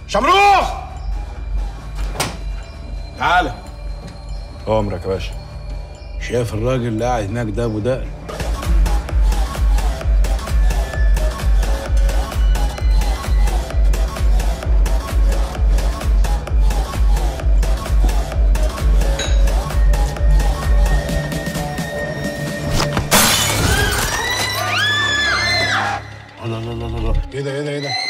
شمروخ تعالى امرك يا باشا شايف الراجل اللي قاعد هناك ده ابو دقن الله الله الله الله ايه ده ايه ده ايه ده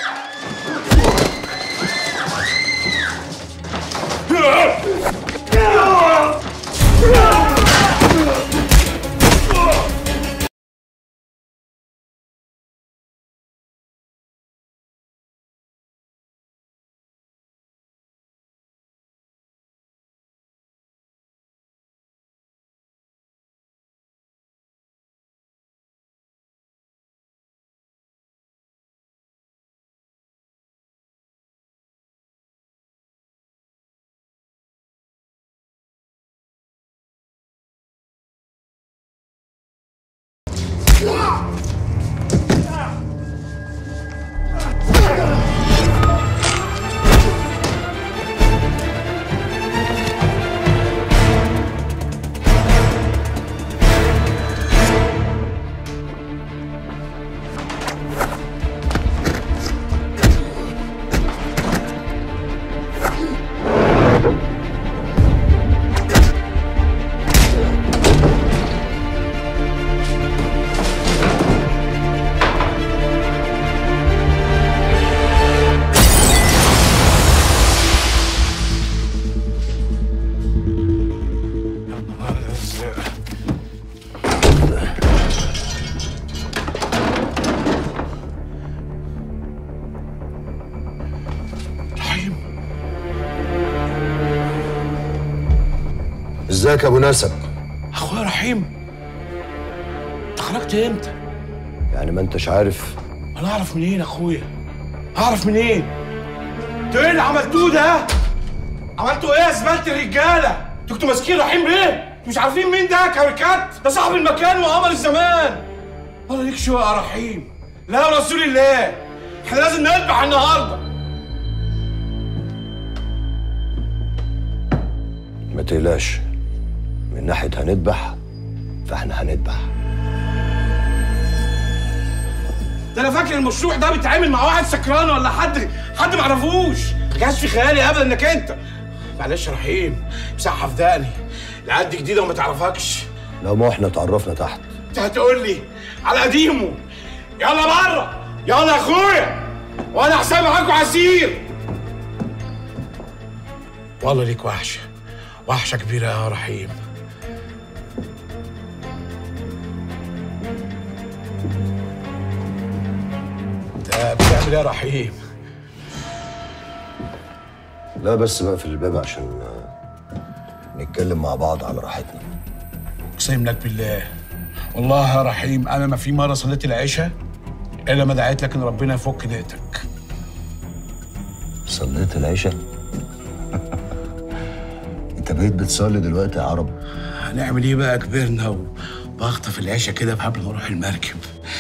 رحيم ازيك يا ابو نسب اخويا رحيم انت خرجت امتى؟ يعني ما انتش عارف انا اعرف منين اخويا؟ اعرف منين؟ انتوا ايه اللي عملتوه ده؟ عملتوا ايه يا زباله الرجاله؟ انتوا كنتوا ماسكين رحيم بيه؟ انتوا مش عارفين مين ده كاريكات؟ ده صاحب المكان وقمر الزمان الله ليك شو يا رحيم لا يا رسول الله احنا لازم نذبح النهارده ما تقلقش من ناحيه هنذبح فاحنا هنذبح ده انا فاكر المشروع ده بيتعامل مع واحد سكران ولا حد حد ما اعرفوش ما جاش في خيالي ابدا انك انت معلش يا رحيم مسحها في دقني العيال دي جديده وما تعرفكش لو ما احنا اتعرفنا تحت انت هتقول لي على قديمه يلا بره يلا يا اخويا وانا حساب معاكم عسير والله ليك وحشه وحشه كبيره يا رحيم انت بتعمل ايه يا رحيم لا بس بقفل الباب عشان آه، نتكلم مع بعض على راحتنا اقسم لك بالله والله يا رحيم انا ما في مره صليت العشاء الا ما دعيت لك ان ربنا يفك ضيقتك صليت العشاء انت بقيت بتصلي دلوقتي يا عرب هنعمل ايه بقى كبرنا وبخطف العشاء كده قبل ما اروح المركب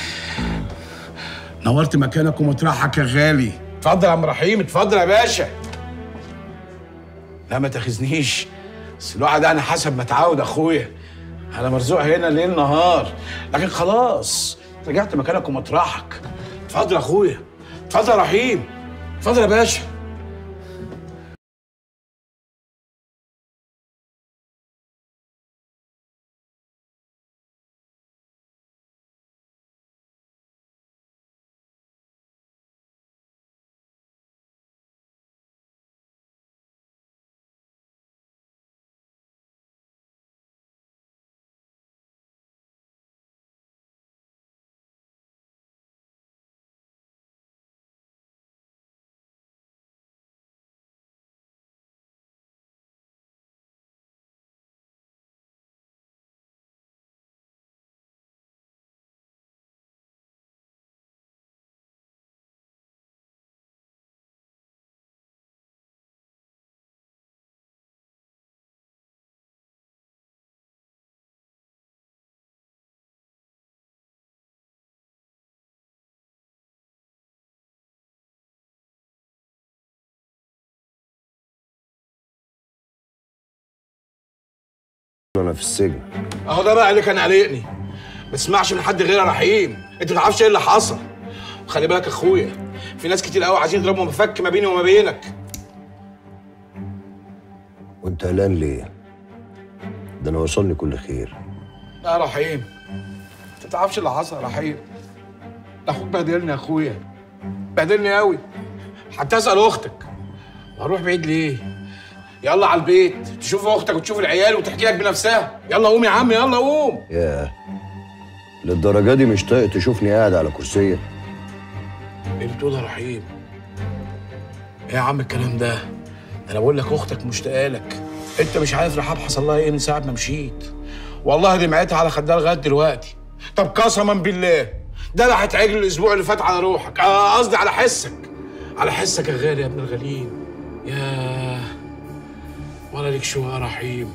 نورت مكانك ومطرحك يا غالي اتفضل يا عم رحيم اتفضل يا باشا لا ما تاخذنيش بس الواحد انا حسب ما اتعود اخويا انا مرزوق هنا ليل نهار لكن خلاص رجعت مكانك ومطرحك اتفضل يا اخويا اتفضل يا رحيم اتفضل يا باشا انا في السجن اهو ده بقى اللي كان قلقني ما تسمعش من حد غير يا رحيم انت ما تعرفش ايه اللي حصل خلي بالك يا اخويا في ناس كتير قوي عايزين يضربوا مفك ما بيني وما بينك وانت قلقان ليه ده انا وصلني كل خير لا يا رحيم انت ما تعرفش اللي حصل يا رحيم ده اخوك بهدلني يا اخويا بهدلني قوي حتى اسال اختك وهروح بعيد ليه يلا على البيت تشوف اختك وتشوف العيال وتحكي لك بنفسها يلا قوم يا عم يلا قوم ياه للدرجه دي مش طايق تشوفني قاعد على كرسيه ايه اللي بتقول يا رحيم ايه يا عم الكلام ده انا بقول لك اختك مشتاقه لك انت مش عارف رحاب حصل لها ايه من ساعه ما مشيت والله دمعتها على خدها لغايه دلوقتي طب قسما بالله دلعت عجل الاسبوع اللي فات على روحك آه، قصدي على حسك على حسك يا غالي يا ابن الغاليين يا ولا ليك شو يا رحيم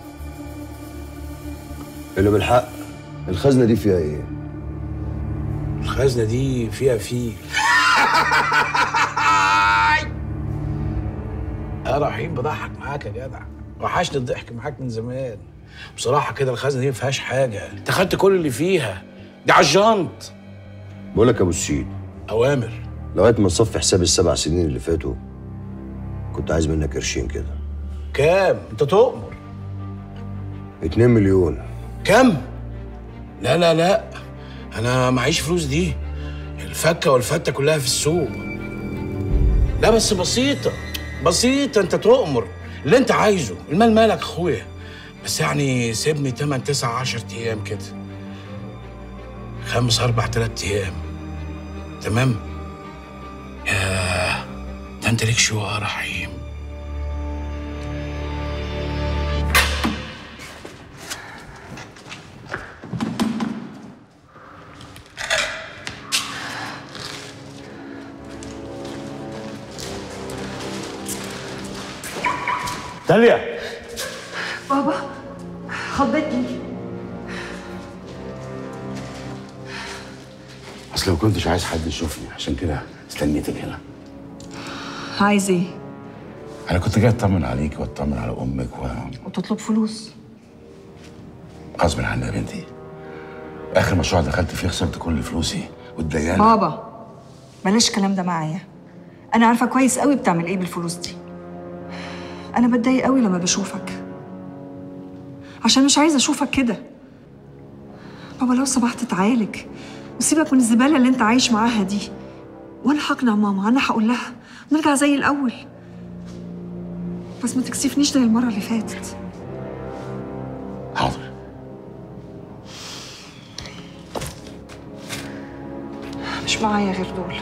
اللي بالحق الخزنه دي فيها ايه الخزنه دي فيها فيل يا رحيم بضحك معاك يا جدع وحشني الضحك معاك من زمان بصراحه كده الخزنه دي ما فيهاش حاجه انت خدت كل اللي فيها دي على الجنط بقول لك يا ابو السيد اوامر لغايه ما تصفي حساب السبع سنين اللي فاتوا كنت عايز منك قرشين كده كام انت تؤمر اتنين مليون كم لا لا لا انا معيش فلوس دي الفكه والفته كلها في السوق لا بس بسيطه بسيطه انت تؤمر اللي انت عايزه المال مالك اخويا بس يعني سيبني 8 9 10 ايام كده خمس اربع ثلاث ايام تمام يا ده انت ليك شو يا رحيم داليا بابا خضتني اصل ما كنتش عايز حد يشوفني عشان كده استنيتك هنا عايز ايه؟ انا كنت جاي اطمن عليك واطمن على امك و وتطلب فلوس غصب عني يا بنتي اخر مشروع دخلت فيه خسرت كل فلوسي والديانه بابا بلاش الكلام ده معايا انا عارفه كويس قوي بتعمل ايه بالفلوس دي انا بتضايق قوي لما بشوفك عشان مش عايزه اشوفك كده بابا لو سمحت تعالج وسيبك من الزباله اللي انت عايش معاها دي وانا هقنع ماما انا هقول لها نرجع زي الاول بس ما تكسفنيش زي المره اللي فاتت حاضر مش معايا غير دول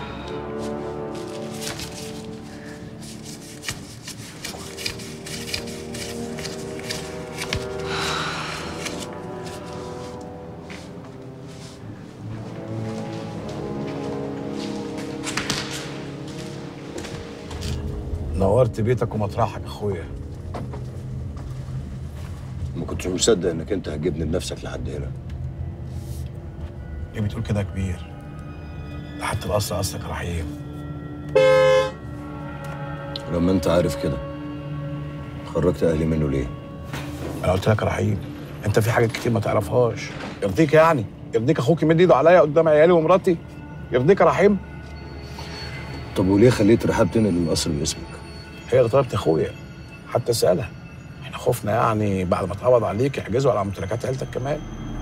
نورت بيتك ومطرحك اخويا ما كنتش مصدق انك انت هتجيبني بنفسك لحد هنا ليه بتقول كده يا كبير ده حتى الاصل اصلك يا رحيم لما انت عارف كده خرجت اهلي منه ليه انا قلت لك يا رحيم انت في حاجات كتير ما تعرفهاش يرضيك يعني يرضيك اخوك يمد ايده عليا قدام عيالي ومراتي يرضيك يا رحيم طب وليه خليت رحاب تنقل القصر باسمك هي غلطت اخويا حتى اسالها احنا خفنا يعني بعد ما اتقبض عليك يحجزوا على ممتلكات عيلتك كمان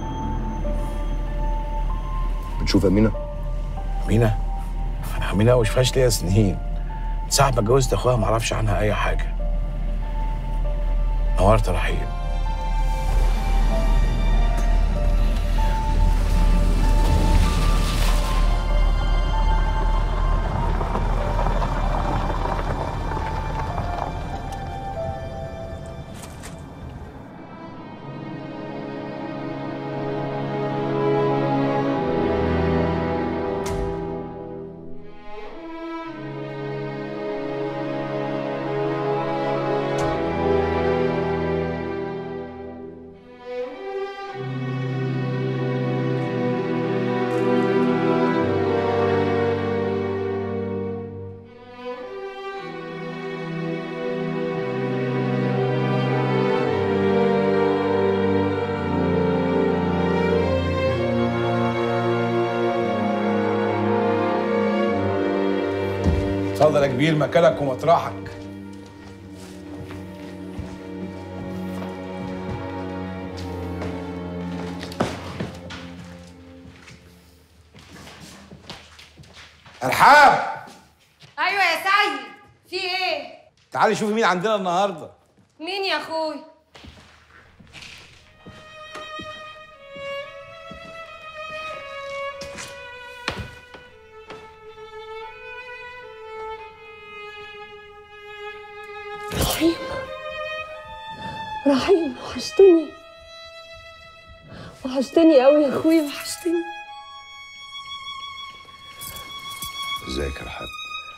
بتشوف امينه امينه انا امينه مش فيهاش ليا سنين من ساعه ما اتجوزت اخوها ما اعرفش عنها اي حاجه نورت يا رحيم اتفضل يا كبير مكانك ومطرحك ارحاب ايوه يا سيد في ايه تعالي شوفي مين عندنا النهارده مين يا اخوي رحيم رحيم وحشتني وحشتني قوي يا اخويا وحشتني ازيك يا رحاب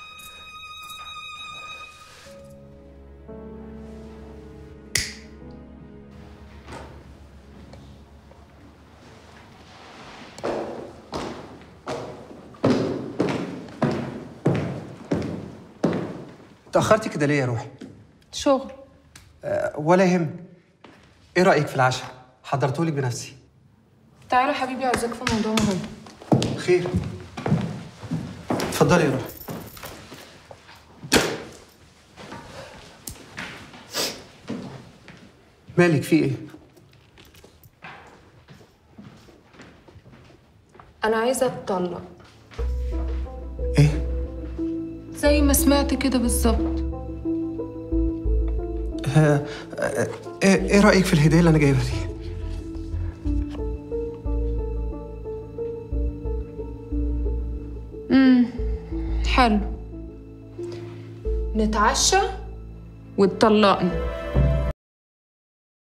تأخرتي كده ليه يا روحي؟ شغل أه ولا يهم ايه رأيك في العشاء؟ حضرتهولك بنفسي تعالى حبيبي عاوزاك في موضوع مهم خير اتفضلي يا روحي مالك في ايه؟ انا عايزه اتطلق ايه؟ زي ما سمعت كده بالظبط آه، آه، ايه إيه رأيك في الهدية اللي انا جايبها دي؟ حلو نتعشى وتطلقني